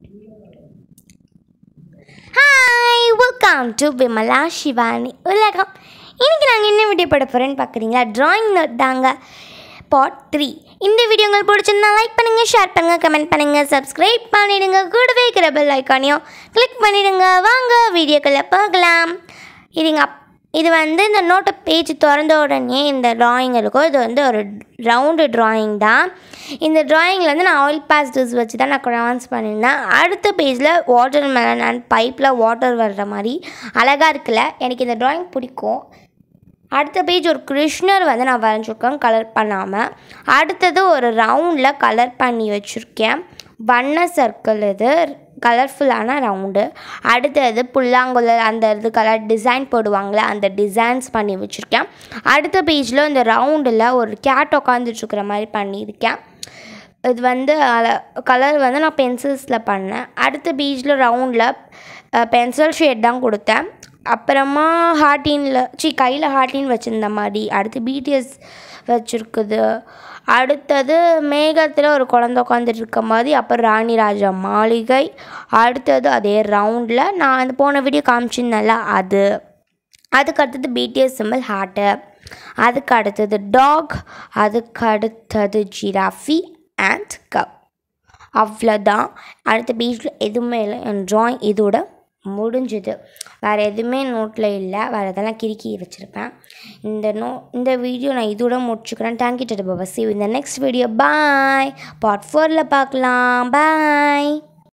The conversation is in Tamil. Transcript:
hi welcome to Vimala Shivani உலகம் இன்னைக்கு நாங்கள் என்ன வீடியோ போட போகிறேன்னு பார்க்குறீங்களா ட்ராயிங் நோட் தாங்க பார்ட் த்ரீ இந்த வீடியோ உங்களுக்கு பிடிச்சிருந்தா லைக் பண்ணுங்கள் ஷேர் பண்ணுங்கள் கமெண்ட் பண்ணுங்கள் சப்ஸ்கிரைப் பண்ணிடுங்க கூடவே இருக்கிற பெல் ஐக்கானையும் கிளிக் பண்ணிடுங்க வாங்க வீடியோக்களை பார்க்கலாம் இதுங்க அப் இது வந்து இந்த நோட்டை பேஜ் திறந்த உடனே இந்த ட்ராயிங் இருக்கும் இது வந்து ஒரு ரவுண்டு ட்ராயிங் தான் இந்த ட்ராயிங்கில் வந்து நான் ஆயில் பாஸ்டர்ஸ் வச்சு தான் நான் க்ரான்ஸ் பண்ணியிருந்தேன் அடுத்த பேஜில் வாட்டர் மெலன் அண்ட் பைப்பில் வாட்டர் வர்ற மாதிரி அழகாக இருக்குல்ல எனக்கு இந்த ட்ராயிங் பிடிக்கும் அடுத்த பேஜ் ஒரு கிருஷ்ணர் வந்து நான் வரைஞ்சிருக்கேன் கலர் பண்ணாமல் அடுத்தது ஒரு ரவுண்டில் கலர் பண்ணி வச்சுருக்கேன் வண்ண சர்க்கிள் இது கலர்ஃபுல்லான ரவுண்டு அடுத்தது புல்லாங்குழல் அந்த இது கலர் டிசைன் போடுவாங்களே அந்த டிசைன்ஸ் பண்ணி வச்சுருக்கேன் அடுத்த பேஜில் இந்த ரவுண்டில் ஒரு கேட் உட்காந்துட்ருக்குற மாதிரி பண்ணியிருக்கேன் இது வந்து கலர் வந்து நான் பென்சில்ஸில் பண்ணேன் அடுத்த பீச்சில் ரவுண்டில் பென்சில் ஷேட் தான் கொடுத்தேன் அப்புறமா ஹார்டினில் சி கையில் ஹார்டின் வச்சுருந்த மாதிரி அடுத்து பிடிஎஸ் வச்சுருக்குது அடுத்தது மேகத்தில் ஒரு குழந்த உட்காந்துட்டு இருக்க மாதிரி அப்புறம் ராணி ராஜா மாளிகை அடுத்தது அதே ரவுண்டில் நான் அந்த போன வீடியோ காமிச்சிருந்தேன்ல அது அதுக்கு அடுத்தது பிடிஎஸ் சிம்பிள் ஹார்ட்டு அதுக்கு அடுத்தது டாக் அதுக்கு அடுத்தது ஜிராஃபி அண்ட் கப் அவ்வளோதான் அடுத்த பேஜில் எதுவுமே இல்லை என் ட்ராயிங் இதோட முடிஞ்சுது வேறு எதுவுமே நோட்டில் இல்லை வேறு இதெல்லாம் கிறுக்கி வச்சுருப்பேன் இந்த நோ இந்த வீடியோ நான் இதோட முடிச்சுக்கிறேன் தேங்க்யூ டு பவசி இந்த நெக்ஸ்ட் வீடியோ பாய் பார்ட் ஃபோரில் பார்க்கலாம் பாய்